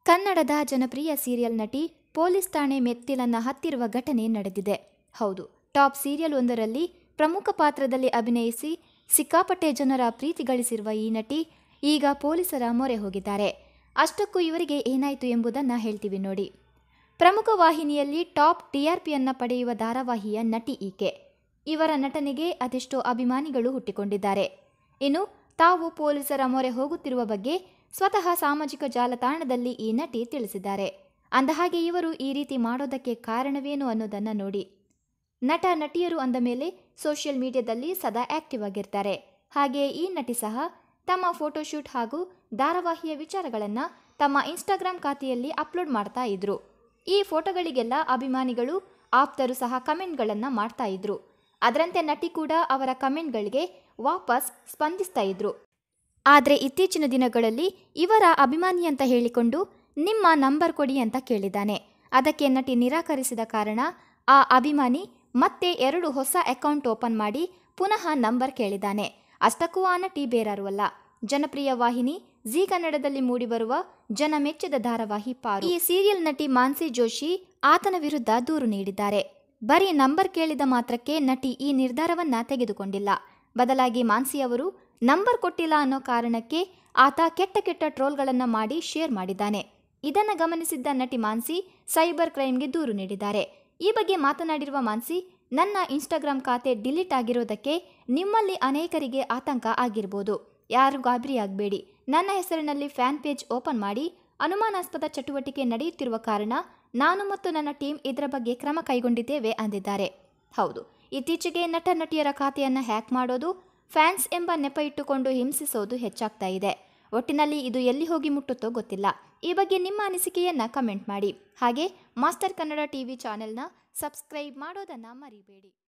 ಕನ್ನಡದ ಜನಪ್ರಿಯ ಸೀರಿಯಲ್ ನಟಿ ಪೊಲೀಸ್ ಠಾಣೆ ಮೆತ್ತಿಲನ್ನ ಹತ್ತಿರುವ ಘಟನೆ ನಡೆದಿದೆ ಹೌದು ಟಾಪ್ ಸೀರಿಯಲ್ ಒಂದರಲ್ಲಿ ಪ್ರಮುಖ ಪಾತ್ರದಲ್ಲಿ ಅಭಿನಯಿಸಿ ಸಿಕ್ಕಾಪಟ್ಟೆ ಜನರ ಪ್ರೀತಿ ಗಳಿಸಿರುವ ಈ ನಟಿ ಈಗ ಪೊಲೀಸರ ಮೊರೆ ಹೋಗಿದ್ದಾರೆ ಅಷ್ಟಕ್ಕೂ ಇವರಿಗೆ ಏನಾಯಿತು ಎಂಬುದನ್ನು ಹೇಳ್ತೀವಿ ನೋಡಿ ಪ್ರಮುಖ ವಾಹಿನಿಯಲ್ಲಿ ಟಾಪ್ ಟಿಆರ್ಪಿಯನ್ನ ಪಡೆಯುವ ಧಾರಾವಾಹಿಯ ನಟಿ ಈಕೆ ಇವರ ನಟನೆಗೆ ಅದೆಷ್ಟೋ ಅಭಿಮಾನಿಗಳು ಹುಟ್ಟಿಕೊಂಡಿದ್ದಾರೆ ಇನ್ನು ತಾವು ಪೊಲೀಸರ ಮೊರೆ ಹೋಗುತ್ತಿರುವ ಬಗ್ಗೆ ಸ್ವತಃ ಸಾಮಾಜಿಕ ಜಾಲತಾಣದಲ್ಲಿ ಈ ನಟಿ ತಿಳಿಸಿದ್ದಾರೆ ಅಂದಹಾಗೆ ಇವರು ಈ ರೀತಿ ಮಾಡೋದಕ್ಕೆ ಕಾರಣವೇನು ಅನ್ನೋದನ್ನು ನೋಡಿ ನಟ ನಟಿಯರು ಅಂದ ಮೇಲೆ ಸೋಷಿಯಲ್ ಮೀಡಿಯಾದಲ್ಲಿ ಸದಾ ಆಕ್ಟಿವ್ ಆಗಿರ್ತಾರೆ ಹಾಗೆಯೇ ಈ ನಟಿ ಸಹ ತಮ್ಮ ಫೋಟೋಶೂಟ್ ಹಾಗೂ ಧಾರಾವಾಹಿಯ ವಿಚಾರಗಳನ್ನು ತಮ್ಮ ಇನ್ಸ್ಟಾಗ್ರಾಮ್ ಖಾತೆಯಲ್ಲಿ ಅಪ್ಲೋಡ್ ಮಾಡ್ತಾ ಇದ್ರು ಈ ಫೋಟೋಗಳಿಗೆಲ್ಲ ಅಭಿಮಾನಿಗಳು ಆಪ್ತರು ಸಹ ಕಮೆಂಟ್ಗಳನ್ನು ಮಾಡ್ತಾ ಇದ್ರು ಅದರಂತೆ ನಟಿ ಕೂಡ ಅವರ ಕಮೆಂಟ್ಗಳಿಗೆ ವಾಪಸ್ ಸ್ಪಂದಿಸ್ತಾ ಇದ್ರು ಆದರೆ ಇತ್ತೀಚಿನ ದಿನಗಳಲ್ಲಿ ಇವರ ಅಭಿಮಾನಿ ಅಂತ ಹೇಳಿಕೊಂಡು ನಿಮ್ಮ ನಂಬರ್ ಕೊಡಿ ಅಂತ ಕೇಳಿದ್ದಾನೆ ಅದಕ್ಕೆ ನಟಿ ನಿರಾಕರಿಸಿದ ಕಾರಣ ಆ ಅಭಿಮಾನಿ ಮತ್ತೆ ಎರಡು ಹೊಸ ಅಕೌಂಟ್ ಓಪನ್ ಮಾಡಿ ಪುನಃ ನಂಬರ್ ಕೇಳಿದ್ದಾನೆ ಅಷ್ಟಕ್ಕೂ ಆ ನಟಿ ಬೇರಾರು ಅಲ್ಲ ಜನಪ್ರಿಯ ವಾಹಿನಿ ಜಿ ಕನ್ನಡದಲ್ಲಿ ಮೂಡಿಬರುವ ಜನಮೆಚ್ಚಿದ ಧಾರಾವಾಹಿ ಪಾರು ಈ ಸೀರಿಯಲ್ ನಟಿ ಮಾನ್ಸಿ ಜೋಶಿ ಆತನ ವಿರುದ್ಧ ದೂರು ನೀಡಿದ್ದಾರೆ ಬರೀ ನಂಬರ್ ಕೇಳಿದ ಮಾತ್ರಕ್ಕೆ ನಟಿ ಈ ನಿರ್ಧಾರವನ್ನ ತೆಗೆದುಕೊಂಡಿಲ್ಲ ಬದಲಾಗಿ ಮಾನ್ಸಿ ಅವರು ನಂಬರ್ ಕೊಟ್ಟಿಲ್ಲ ಅನ್ನೋ ಕಾರಣಕ್ಕೆ ಆತ ಕೆಟ್ಟ ಕೆಟ್ಟ ಟ್ರೋಲ್ಗಳನ್ನು ಮಾಡಿ ಶೇರ್ ಮಾಡಿದ್ದಾನೆ ಇದನ್ನು ಗಮನಿಸಿದ್ದ ನಟಿ ಮಾನ್ಸಿ ಸೈಬರ್ ಕ್ರೈಮ್ಗೆ ದೂರು ನೀಡಿದ್ದಾರೆ ಈ ಬಗ್ಗೆ ಮಾತನಾಡಿರುವ ಮಾನ್ಸಿ ನನ್ನ ಇನ್ಸ್ಟಾಗ್ರಾಮ್ ಖಾತೆ ಡಿಲೀಟ್ ಆಗಿರೋದಕ್ಕೆ ನಿಮ್ಮಲ್ಲಿ ಅನೇಕರಿಗೆ ಆತಂಕ ಆಗಿರ್ಬೋದು ಯಾರು ಗಾಬರಿಯಾಗಬೇಡಿ ನನ್ನ ಹೆಸರಿನಲ್ಲಿ ಫ್ಯಾನ್ ಪೇಜ್ ಓಪನ್ ಮಾಡಿ ಅನುಮಾನಾಸ್ಪದ ಚಟುವಟಿಕೆ ನಡೆಯುತ್ತಿರುವ ಕಾರಣ ನಾನು ಮತ್ತು ನನ್ನ ಟೀಮ್ ಇದರ ಬಗ್ಗೆ ಕ್ರಮ ಕೈಗೊಂಡಿದ್ದೇವೆ ಅಂದಿದ್ದಾರೆ ಹೌದು ಇತ್ತೀಚೆಗೆ ನಟ ನಟಿಯರ ಖಾತೆಯನ್ನು ಹ್ಯಾಕ್ ಮಾಡೋದು ಫ್ಯಾನ್ಸ್ ಎಂಬ ನೆಪ ಇಟ್ಟುಕೊಂಡು ಹಿಂಸಿಸೋದು ಹೆಚ್ಚಾಗ್ತಾ ಇದೆ ಒಟ್ಟಿನಲ್ಲಿ ಇದು ಎಲ್ಲಿ ಹೋಗಿ ಮುಟ್ಟುತ್ತೋ ಗೊತ್ತಿಲ್ಲ ಈ ಬಗ್ಗೆ ನಿಮ್ಮ ಅನಿಸಿಕೆಯನ್ನ ಕಮೆಂಟ್ ಮಾಡಿ ಹಾಗೆ ಮಾಸ್ಟರ್ ಕನ್ನಡ ಟಿವಿ ಚಾನೆಲ್ನ ಸಬ್ಸ್ಕ್ರೈಬ್ ಮಾಡೋದನ್ನು ಮರಿಬೇಡಿ